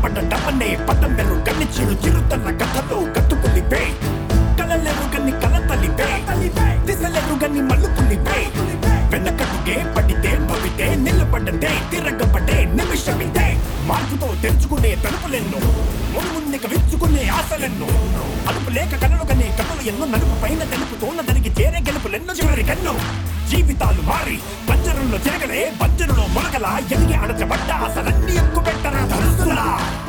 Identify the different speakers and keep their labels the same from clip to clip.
Speaker 1: స్థిరపడ్డ డబ్బనే పట్టం బెర్రు కన్ని చిరు చిరుతన్న కథలు కట్టుకుని పే కలలేరు గన్ని కల తల్లిపే దిశలేరు గన్ని మల్లుకుని వెనకట్టుకే పడితే భవితే నిలబడ్డదే తిరగబడ్డే నిమిషమిదే మార్పుతో తెరుచుకునే తలుపులెన్నో ముందుకు విచ్చుకునే ఆశలెన్నో అదుపు లేక కలలు కనే కథలు ఎన్నో నలుపు పైన తెలుపు తోన దానికి చేరే గెలుపులెన్నో చివరి కన్ను జీవితాలు మారి పంజరంలో తిరగలే పంజరంలో మొలకలా ఎదిగి అడచబడ్డ అసలన్నీ ఎక్కువ పెట్టరా ధరుసులా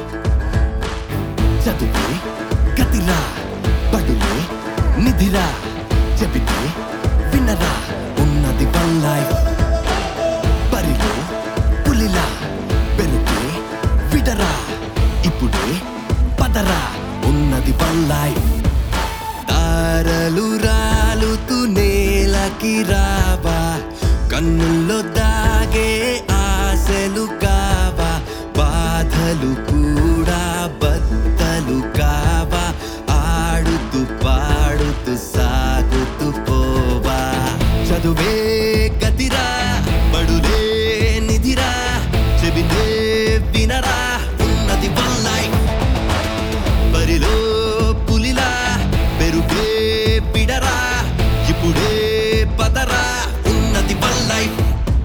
Speaker 2: చదువే గతిరా పడులే నిధిరా చెబితే వినరా ఉన్నది వన్ లైఫ్ బరిలో పులిలా పెరుగే విడరా ఇప్పుడే పదరా ఉన్నది వన్ లైఫ్ తారలు రాలుతూ నేలకి రావా కన్నుల్లో దాగే ఆశలు కావా బాధలు కూడా బద్దలు కావా ఆడుతూ పాడుతూ సాగుతూ పోవా చదువే గతిరా బడులే నిధిరా చెబితే వినరా ఉన్నది వన్ లైఫ్ బరిలో పులిలా పెరుగే పిడరా ఇప్పుడే పదరా ఉన్నది వన్ లైఫ్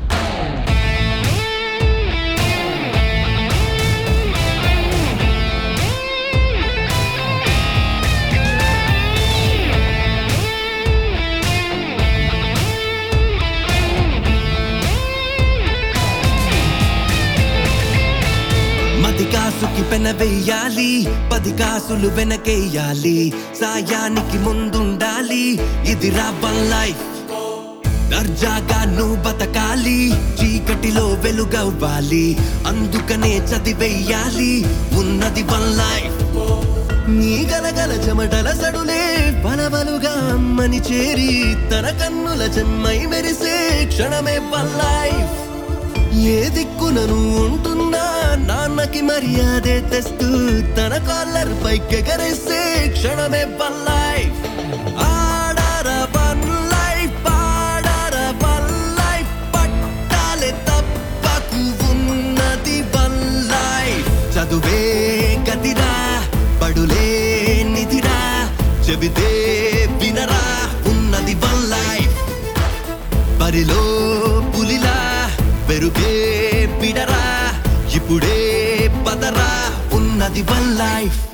Speaker 2: మది కాసుకి పెన వెయ్యాలి పది కాసులు వెనకేయాలి సాయానికి ముందుండాలి ఇది వన్ లైఫ్ దర్జాగా నువ్వు బతకాలి చీకటిలో వెలుగవ్వాలి అందుకనే చదివెయ్యాలి ఉన్నది వన్ లైఫ్ నీ గలగల చెమటల సడులే బలబలుగా అమ్మని చేరి తన కన్నుల చెమ్మై మెరిసే క్షణమే వన్ లైఫ్ ఏ దిక్కునను ఉంటున్నా నాన్నకి మర్యాదే తెస్తూ తన కాలర్ పైకెగరేసే క్షణమే వన్ లైఫ్ ఆడార వన్ లైఫ్ ఆడార వన్ లైఫ్ పట్టాలే తప్పకు ఉన్నది వన్ లైఫ్ చదువే గతిరా పడులే నిధిరా చెబితే వినరా ఉన్నది వన్ లైఫ్ బరిలో పులిలా పెరుగే పిడరా ఇప్పుడే పదరా ఉన్నది వన్ లైఫ్